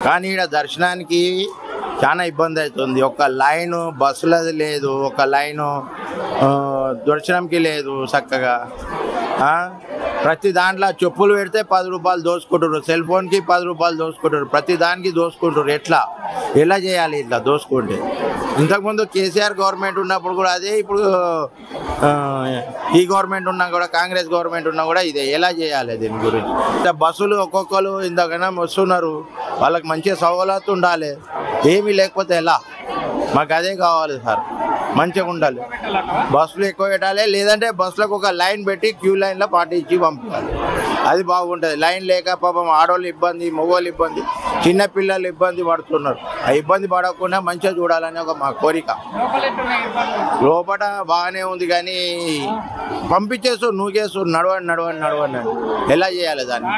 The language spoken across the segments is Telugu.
కానీ ఇక్కడ దర్శనానికి చాలా ఇబ్బంది అవుతుంది ఒక లైన్ బస్సులది లేదు ఒక లైను ఆ, దర్శనంకి లేదు చక్కగా ఆ, ప్రతి దాంట్లో చెప్పులు పెడితే పది రూపాయలు దోసుకుంటారు సెల్ ఫోన్కి పది రూపాయలు దోసుకుంటారు ప్రతి దానికి దోసుకుంటారు ఎట్లా ఎలా చేయాలి ఇట్లా దోసుకుంటే ఇంతకుముందు కేసీఆర్ గవర్నమెంట్ ఉన్నప్పుడు కూడా అదే ఇప్పుడు ఆ, ఈ గవర్నమెంట్ ఉన్నా కూడా కాంగ్రెస్ గవర్నమెంట్ ఉన్నా కూడా ఇదే ఎలా చేయాలి దీని గురించి అంటే బస్సులు ఒక్కొక్కరు ఇంతకన్నా వస్తున్నారు వాళ్ళకి మంచిగా సౌలత్ ఉండాలి ఏమీ లేకపోతే ఎలా మాకు అదే కావాలి సార్ మంచిగా ఉండాలి బస్సులు ఎక్కువ పెట్టాలి లేదంటే బస్సులకు ఒక లైన్ పెట్టి క్యూ లైన్లో పాటించి పంపించాలి అది బాగుంటుంది లైన్ లేక పాపం ఆడవాళ్ళు ఇబ్బంది మగవాళ్ళు ఇబ్బంది చిన్న పిల్లలు ఇబ్బంది పడుతున్నారు ఆ ఇబ్బంది పడకుండా మంచిగా చూడాలని ఒక మా కోరిక లోపల బాగానే ఉంది కానీ పంపించేస్తూ నూకేస్తూ నడవండి నడవండి నడవండి అని. ఎలా చేయాలి దాన్ని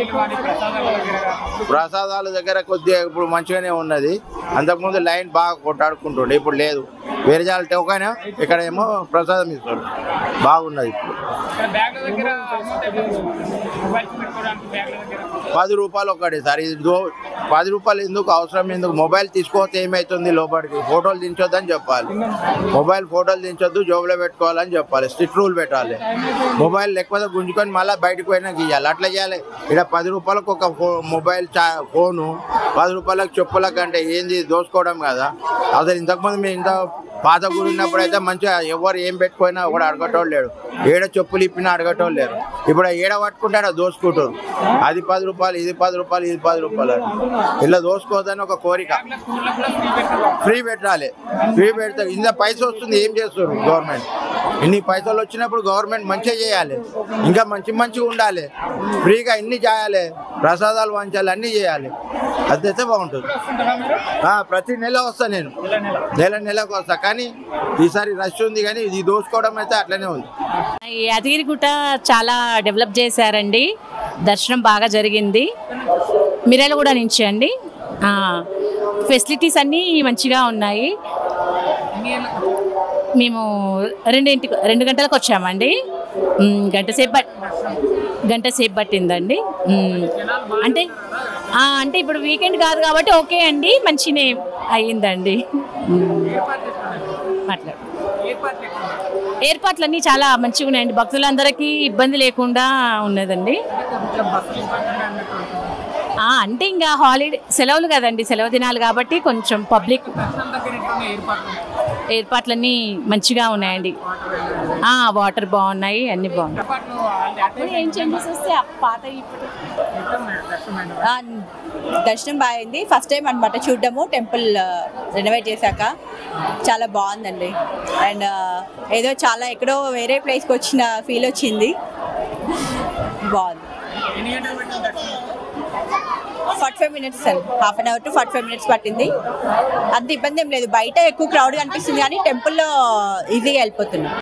ప్రసాదాల దగ్గర కొద్దిగా ఇప్పుడు మంచిగానే ఉన్నది అంతకుముందు లైన్ బాగా కొట్టాడుకుంటుండే ఇప్పుడు లేదు వేరే జాల టోకైనా ఇక్కడ ఏమో ప్రసాదం ఇస్తారు బాగున్నది ఇప్పుడు పది రూపాయలు ఒకటి సార్ ఇది దో- పది రూపాయలు ఎందుకు అవసరం ఎందుకు మొబైల్ తీసుకోతే ఏమవుతుంది లోపలికి ఫోటోలు దించొద్దని చెప్పాలి మొబైల్ ఫోటోలు దించొద్దు జోబులో పెట్టుకోవాలని చెప్పాలి స్ట్రిక్ట్ రూల్ పెట్టాలి మొబైల్ లేకపోతే గుంజుకొని మళ్ళీ బయటకు పోయినా గీయాలి అట్లా చేయాలి ఇక్కడ పది రూపాయలకు ఒక ఫో మొబైల్ చా ఫోను పది రూపాయలకు చెప్పులకు అంటే ఏంది దోసుకోవడం కదా అసలు ఇంతకుముందు మేము ఇంత పాత గుడి ఉన్నప్పుడు అయితే మంచిగా ఎవరు ఏం పెట్టుకోయినా కూడా అడగటోళ్ళు లేడు ఏడ చెప్పులు ఇప్పినా అడగటోళ్ళు లేరు ఇప్పుడు ఏడ పట్టుకుంటాడో దోసుకుంటారు అది పది రూపాయలు ఇది పది రూపాయలు ఇది పది రూపాయలు అని. ఇలా దోసుకోవద్దని ఒక కోరిక ఫ్రీ పెట్టాలి ఫ్రీ పెడితే ఇంత పైసలు వస్తుంది ఏం చేస్తారు గవర్నమెంట్ ఇన్ని పైసలు వచ్చినప్పుడు గవర్నమెంట్ మంచిగా చేయాలి ఇంకా మంచి మంచిగా ఉండాలి ఫ్రీగా ఇన్ని చేయాలి ప్రసాదాలు వంచాలి అన్నీ చేయాలి అదైతే బాగుంటుంది ఆ, ప్రతి నెల వస్తా నేను నెల నెలకు వస్తా కానీ ఈసారి రష్ ఉంది కానీ ఇది దోసుకోవడం అయితే అట్లనే ఉంది ఈ యాదగిరిగుట్ట చాలా డెవలప్ చేశారండి దర్శనం బాగా జరిగింది మిర్యాలగూడ నుంచి అండి ఆ, ఫెసిలిటీస్ అన్నీ మంచిగా ఉన్నాయి మేము రెండింటికి రెండు గంటలకు వచ్చామండి ఉమ్, గంట సేపు పట్ గంట సేపు పట్టిందండి ఉమ్, అంటే ఆ, అంటే ఇప్పుడు వీకెండ్ కాదు కాబట్టి ఓకే అండి మంచినే అయ్యిందండి ఉమ్, అట్లా ఏర్పాట్లన్నీ చాలా మంచిగా ఉన్నాయండి భక్తులందరికీ ఇబ్బంది లేకుండా ఉన్నదండి ఆ, అంటే ఇంకా హాలిడే సెలవులు కదండి సెలవు దినాలు కాబట్టి కొంచెం పబ్లిక్ ఏర్పాట్లన్నీ మంచిగా ఉన్నాయండి ఆ, వాటర్ బాగున్నాయి అన్నీ బాగున్నాయి అప్పుడు ఏం చేంజెస్ వస్తే ఆ పాత ఇప్పుడు ఆ, దర్శనం బాగుంది ఫస్ట్ టైం అనమాట చూడడము టెంపుల్ రెనోవేట్ చేశాక చాలా బాగుందండి అండ్ ఏదో చాలా ఎక్కడో వేరే ప్లేస్కి వచ్చిన ఫీల్ వచ్చింది బాగుంది ఫార్టీ ఫైవ్ మినిట్స్ అండి half an hour to forty five minutes పట్టింది అంత ఇబ్బంది ఏం లేదు బయట ఎక్కువ క్రౌడ్ కనిపిస్తుంది కానీ టెంపుల్లో ఈజీగా వెళ్ళిపోతున్నాం